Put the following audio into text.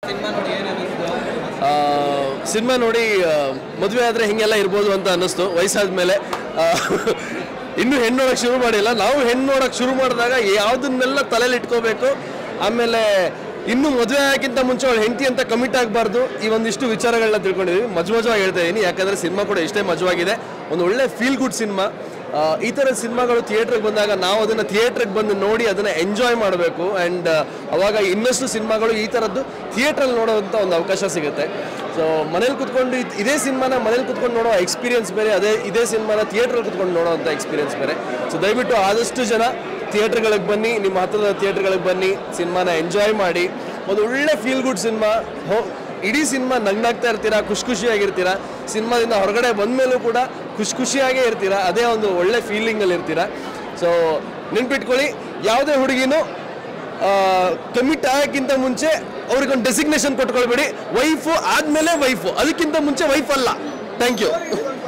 cinema ನೋಡಿ ಮದುವೆ ಆದರೆ ಹಿಂಗೆಲ್ಲ ಇರ್ಬೋದು ಅಂತ ಅನ್ನಿಸ್ತು ವಯಸ್ಸಾದ ಮೇಲೆ ಇನ್ನೂ ಹೆಣ್ಣು ನೋಡೋಕೆ ಶುರು ಮಾಡಿಲ್ಲ ನಾವು ಹೆಣ್ಣು ನೋಡೋಕೆ ಶುರು ಮಾಡಿದಾಗ ಯಾವುದನ್ನೆಲ್ಲ ತಲೆಯಲ್ಲಿ ಇಟ್ಕೋಬೇಕು ಆಮೇಲೆ ಇನ್ನು ಮದುವೆ ಆಗಿಂತ ಮುಂಚೆ ಅವಳು ಹೆಂಡತಿ ಅಂತ ಕಮಿಟ್ ಆಗಬಾರ್ದು ಈ ಒಂದಿಷ್ಟು ವಿಚಾರಗಳನ್ನ ತಿಳ್ಕೊಂಡಿದ್ದೀವಿ ಮಜು ಮಜವಾಗಿ ಹೇಳ್ತಾ ಇದ್ದೀನಿ ಯಾಕಂದರೆ ಸಿನಿಮಾ ಕೂಡ ಎಷ್ಟೇ ಮಜವಾಗಿದೆ ಒಂದು ಒಳ್ಳೆ ಫೀಲ್ ಗುಡ್ ಸಿನಿಮಾ ಈ ಥರದ ಸಿನಿಮಾಗಳು ಥಿಯೇಟ್ರಿಗೆ ಬಂದಾಗ ನಾವು ಅದನ್ನು ಥಿಯೇಟ್ರಿಗೆ ಬಂದು ನೋಡಿ ಅದನ್ನು ಎಂಜಾಯ್ ಮಾಡಬೇಕು ಆ್ಯಂಡ್ ಅವಾಗ ಇನ್ನಷ್ಟು ಸಿನಿಮಾಗಳು ಈ ಥರದ್ದು ಥಿಯೇಟ್ರಲ್ಲಿ ನೋಡೋವಂಥ ಒಂದು ಅವಕಾಶ ಸಿಗುತ್ತೆ ಸೊ ಮನೇಲಿ ಕುತ್ಕೊಂಡು ಇದ್- ಇದೇ ಸಿನಿಮಾನ ಮನೇಲಿ ಕುತ್ಕೊಂಡು ನೋಡೋ ಎಕ್ಸ್ಪೀರಿಯನ್ಸ್ ಬೇರೆ ಅದೇ ಇದೇ ಸಿನಿಮಾನ ಥಿಯೇಟ್ರಲ್ಲಿ ಕುತ್ಕೊಂಡು ನೋಡೋವಂಥ ಎಕ್ಸ್ಪೀರಿಯನ್ಸ್ ಬೇರೆ ಸೊ ದಯವಿಟ್ಟು ಆದಷ್ಟು ಜನ ಥಿಯೇಟ್ರ್ಗಳಿಗೆ ಬನ್ನಿ ನಿಮ್ಮ ಹತ್ತಿರದ ಥಿಯೇಟ್ರ್ಗಳಿಗೆ ಬನ್ನಿ ಸಿನಿಮಾನ ಎಂಜಾಯ್ ಮಾಡಿ ಒಂದು ಒಳ್ಳೆ ಫೀಲ್ ಗುಡ್ ಸಿನಿಮಾ ಹೋ ಇಡೀ ಸಿನಿಮಾ ನಗ್ನಾಗ್ತಾ ಇರ್ತೀರಾ ಖುಷಿ ಖುಷಿಯಾಗಿರ್ತೀರಾ ಸಿನಿಮಾದಿಂದ ಹೊರಗಡೆ ಬಂದಮೇಲೂ ಕೂಡ ಖುಷಿ ಖುಷಿಯಾಗೇ ಇರ್ತೀರಾ ಅದೇ ಒಂದು ಒಳ್ಳೆ ಫೀಲಿಂಗಲ್ಲಿ ಇರ್ತೀರಾ ಸೊ ನೆನ್ಪಿಟ್ಕೊಳ್ಳಿ ಯಾವುದೇ ಹುಡುಗಿನೂ ಕಮಿಟ್ ಆಗೋಕ್ಕಿಂತ ಮುಂಚೆ ಅವ್ರಿಗೊಂದು ಡೆಸಿಗ್ನೇಷನ್ ಕೊಟ್ಕೊಳ್ಬೇಡಿ ವೈಫು ಆದಮೇಲೆ ವೈಫು ಅದಕ್ಕಿಂತ ಮುಂಚೆ ವೈಫ್ ಅಲ್ಲ ಥ್ಯಾಂಕ್ ಯು